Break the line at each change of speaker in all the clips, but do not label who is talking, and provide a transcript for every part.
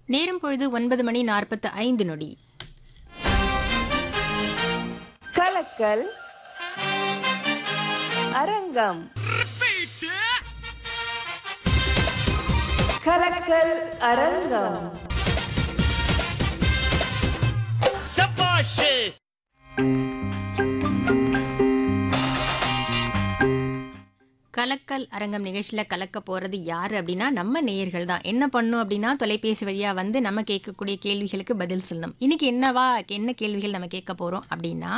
நேரம் பொழுது ஒன்பது மணி நாற்பத்து ஐந்து நொடி
கலக்கல் அரங்கம் கலக்கல் அரங்கம்
சபாஷ்
கலக்கல் அரங்கம் நிகழ்ச்சியில் கலக்க போகிறது யார் அப்படின்னா நம்ம நேயர்கள் தான் என்ன பண்ணும் அப்படின்னா தொலைபேசி வழியாக வந்து நம்ம கேட்கக்கூடிய கேள்விகளுக்கு பதில் சொல்லணும் இன்னைக்கு என்னவா என்ன கேள்விகள் நம்ம கேட்க போகிறோம் அப்படின்னா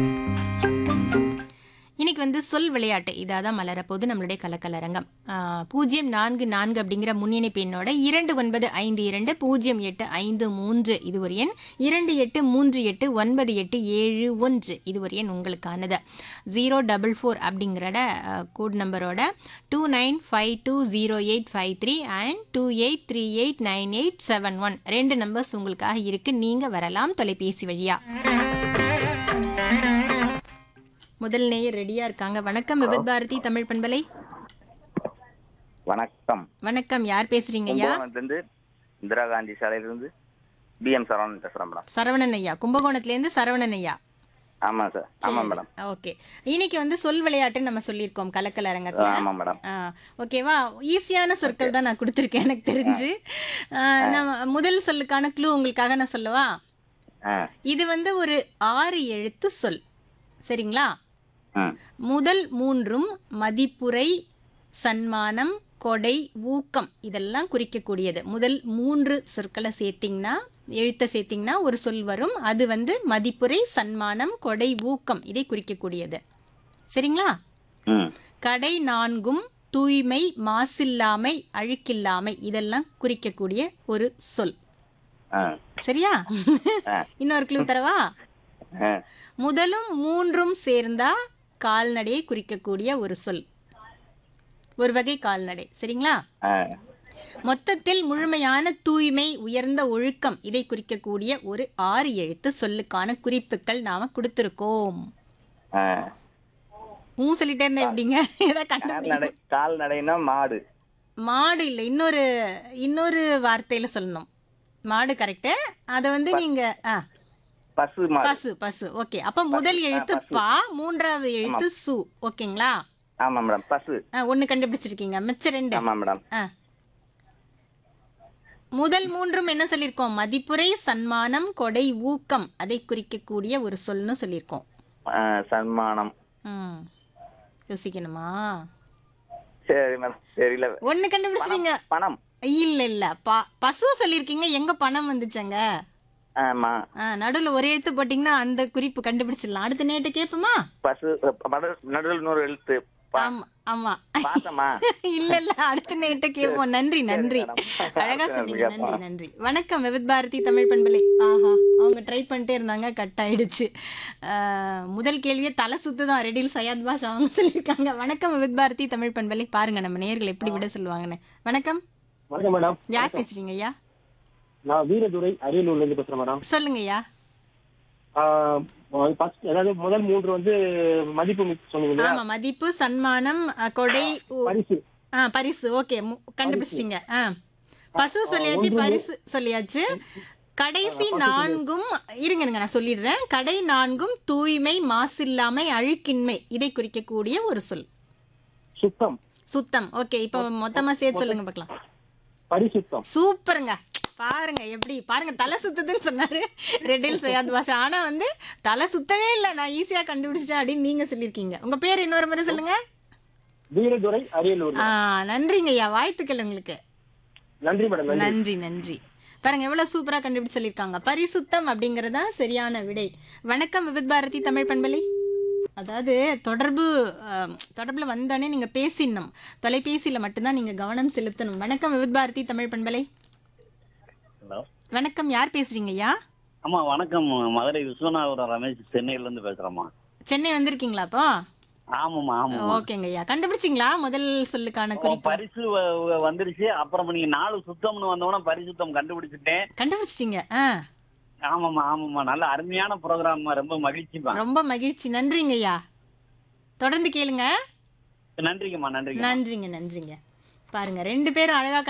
இன்னைக்கு வந்து சொல் விளையாட்டு இதாக தான் மலரப்போது நம்மளுடைய கலக்கல் அரங்கம் ஆஹ், பூஜ்ஜியம் நான்கு நான்கு அப்படிங்கிற முன்னிணைப்பு எண்ணோட இரண்டு ஒன்பது ஐந்து இரண்டு பூஜ்ஜியம் எட்டு ஐந்து மூன்று இது ஒரு எண் இரண்டு எட்டு மூன்று எட்டு ஒன்பது எட்டு ஏழு ஒன்று இது ஒரு எண் உங்களுக்கானது ஜீரோ டபுள் ஃபோர் அப்படிங்கிற கோட் நம்பரோட two nine five two zero eight five three and two eight three eight nine eight seven one ரெண்டு நம்பர்ஸ் உங்களுக்காக இருக்குது நீங்கள் வரலாம் தொலைபேசி வழியாக முதல் நேயர் ரெடியா இருக்காங்க வணக்கம் விபத் பாரதி தமிழ் பண்பலை
வணக்கம்
வணக்கம் யார் பேசுறீங்க ஐயா
கும்பகோணத்துலேருந்து இந்திரா காந்தி சாலையிலிருந்து பிஎம் சரவணன் பேசுகிறேன் மேடம்
சரவணன் ஐயா கும்பகோணத்துல இருந்து சரவணன் ஐயா
ஆமாம் சார் ஆமாம் மேடம்
ஓகே இன்னைக்கு வந்து சொல் விளையாட்டுன்னு நம்ம சொல்லியிருக்கோம் கலக்கல் அரங்கத்துல
ஆமாம் மேடம்
ஆ, ஓகேவா ஈஸியான சொற்கள் தான் நான் கொடுத்துருக்கேன் எனக்கு தெரிஞ்சு ஆ, நான் முதல் சொல்லுக்கான க்ளூ உங்களுக்காக நான் சொல்லவா
ஆ
இது வந்து ஒரு ஆறு எழுத்து சொல் சரிங்களா
ம்
முதல் மூன்றும் மதிப்புரை சன்மானம் கொடை ஊக்கம் இதெல்லாம் குறிக்கக்கூடியது முதல் மூன்று சொற்களை சேர்த்திங்கன்னா எழுத்தை சேர்த்திங்கன்னா ஒரு சொல் வரும் அது வந்து மதிப்புரை சன்மானம் கொடை ஊக்கம் இதை குறிக்கக்கூடியது சரிங்களா
ம்
கடை நான்கும் தூய்மை மாசில்லாமை அழுக்கில்லாமை இதெல்லாம் குறிக்கக்கூடிய ஒரு சொல்
ஆ
சரியா
ஆ.
இன்னொரு க்ளூ தரவா
ஆ
முதலும் மூன்றும் சேர்ந்தா கால்நடையை குறிக்கக்கூடிய ஒரு சொல் ஒரு வகை கால்நடை சரிங்களா
ஆ
மொத்தத்தில் முழுமையான தூய்மை உயர்ந்த ஒழுக்கம் இதை குறிக்கக்கூடிய ஒரு ஆறு எழுத்து சொல்லுக்கான குறிப்புகள் நாம கொடுத்துருக்கோம்
ஆ
ஊ சொல்லிட்டே இருந்தா எப்படிங்க ஏதாவது
கால்நடை
கண்டுபிடி
கால்நடைனா மாடு
மாடு இல்லை இன்னொரு இன்னொரு வார்த்தையில சொல்லணும் மாடு கரெக்டு அதை வந்து நீங்க ஆ
பசு மாடு
பசு பசு ஓகே அப்ப முதல் எழுத்து பா மூன்றாவது எழுத்து சு ஓகேங்களா
ஆமாம் மேடம் பசு
ஆ, ஒண்ணு கண்டுபிடிச்சிருக்கீங்க மிச்ச ரெண்டு
ஆமாம் மேடம்
ஆ. முதல் மூன்றும் என்ன சொல்லியிருக்கோம் மதிப்புரை சன்மானம் கொடை ஊக்கம் அதை குறிக்கக்கூடிய ஒரு சொல்னு சொல்லியிருக்கோம்
ஆ, சன்மானம்
ம் யோசிக்கணுமா
சரி மேடம் தெரியல
ஒண்ணு கண்டுபிடிச்சிட்டீங்க
பணம்
இல்ல இல்ல ப பசு சொல்லியிருக்கீங்க எங்க பணம் வந்துச்சங்க
ஆமாம்
ஆ, நடுவுல ஒரு எழுத்து போட்டிங்கன்னா அந்த குறிப்பு கண்டுபிடிச்சிடலாம் அடுத்த நேட்டு கேட்போமா
பசு பட- நடுவில் நூறு எழுத்து பா-
ஆமா ஆமா
பாசமா
இல்ல இல்ல அடுத்த நேட்ட கேட்போம் நன்றி நன்றி
மேடம்.
அழகா
அடுத்த
சொன்னீங்க
நேரத்துக்கு
நன்றி நன்றி வணக்கம் விவித் பாரதி தமிழ் பண்பலை ஆஹா அவங்க ட்ரை பண்ணிட்டே இருந்தாங்க கட் ஆயிடுச்சு ஆஹ், முதல் கேள்வியே தலை சுத்து தான் ரெடில் சையத் பாஷ் அவங்க சொல்லியிருக்காங்க வணக்கம் விவித் பாரதி தமிழ் பண்பலை பாருங்க நம்ம நேர்கள் எப்படி விட சொல்லுவாங்கன்னு வணக்கம்
வணக்கம் மேடம்
யார் பேசுறீங்க ஐயா
நான் வீரதுரை அரியலூர்ல இருந்து பேசுறேன் மேடம்
சொல்லுங்க ஐயா
ஆஹ் first அதாவது முதல் மூன்று வந்து மதிப்பு மிக்க சொன்னீங்க இல்லையா?
ஆமா மதிப்பு சன்மானம் அஹ், கொடை ஊ-
பரிசு
ஆ பரிசு ஓகே கண்டுபிடிச்சிட்டீங்க ஆ பசு சொல்லியாச்சு பரிசு சொல்லியாச்சு கடைசி நான்கும் இருங்க இருங்க நான் சொல்லிடுறேன் கடை நான்கும் தூய்மை மாசில்லாமை அழுக்கின்மை இதை குறிக்கக்கூடிய ஒரு சொல்
சுத்தம்
சுத்தம் ஓகே இப்போ மொத்தமா சேர்த்து சொல்லுங்க பார்க்கலாம்
பரிசுத்தம்
சூப்பருங்க பாருங்க எப்படி பாருங்க தலை சுத்துதுன்னு சொன்னாரு ரெட்டில் சையாத் பாஷா ஆனா வந்து தலை சுத்தவே இல்லை நான் ஈஸியா கண்டுபிடிச்சிட்டேன் அப்படின்னு நீங்க சொல்லியிருக்கீங்க உங்க பேர் இன்னொரு முறை சொல்லுங்க
வீரதுரை அரியலூர்
ஆ நன்றிங்க ஐயா வாழ்த்துக்கள் உங்களுக்கு
நன்றி மேடம் நன்றி
நன்றி நன்றி பாருங்க எவ்வளவு சூப்பரா கண்டுபிடிச்சு சொல்லியிருக்காங்க பரிசுத்தம் அப்படிங்கறது தான் சரியான விடை வணக்கம் விவித் பாரதி தமிழ் பண்பலை அதாவது தொடர்பு அஹ், தொடர்புல வந்தோடனே நீங்க பேசிடணும் தொலைபேசியில மட்டும்தான் நீங்க கவனம் செலுத்தணும் வணக்கம் விவித் பாரதி தமிழ் பண்பலை
ஹலோ
வணக்கம் யார் பேசுறீங்க ஐயா
அம்மா வணக்கம் மதுரை விஸ்வநாதபுரம் ரமேஷ் சென்னையில இருந்து பேசுறேம்மா
சென்னை வந்திருக்கீங்களா அப்போ
ஆமாம்மா ஆமாம்மா
ஓகேங்க ஐயா கண்டுபிடிச்சிங்களா முதல் சொல்லுக்கான குறிப்பு
பரிசு வ- வ- வந்துருச்சு அப்புறம் நீங்க நாலு சுத்தம்னு வந்தோடனே பரிசுத்தம் கண்டுபிடிச்சிட்டேன்
கண்டுபிடிச்சிட்டீங்க ஆ
ஆமாம்மா ஆமாம்மா நல்ல அருமையான ப்ரோக்ராம் ரொம்ப மகிழ்ச்சிமா
ரொம்ப மகிழ்ச்சி நன்றிங்க ஐயா தொடர்ந்து கேளுங்க
நன்றிங்கம்மா நன்றிங்க
நன்றிங்க நன்றிங்க பாருங்க ரெண்டு பேரும் அழகா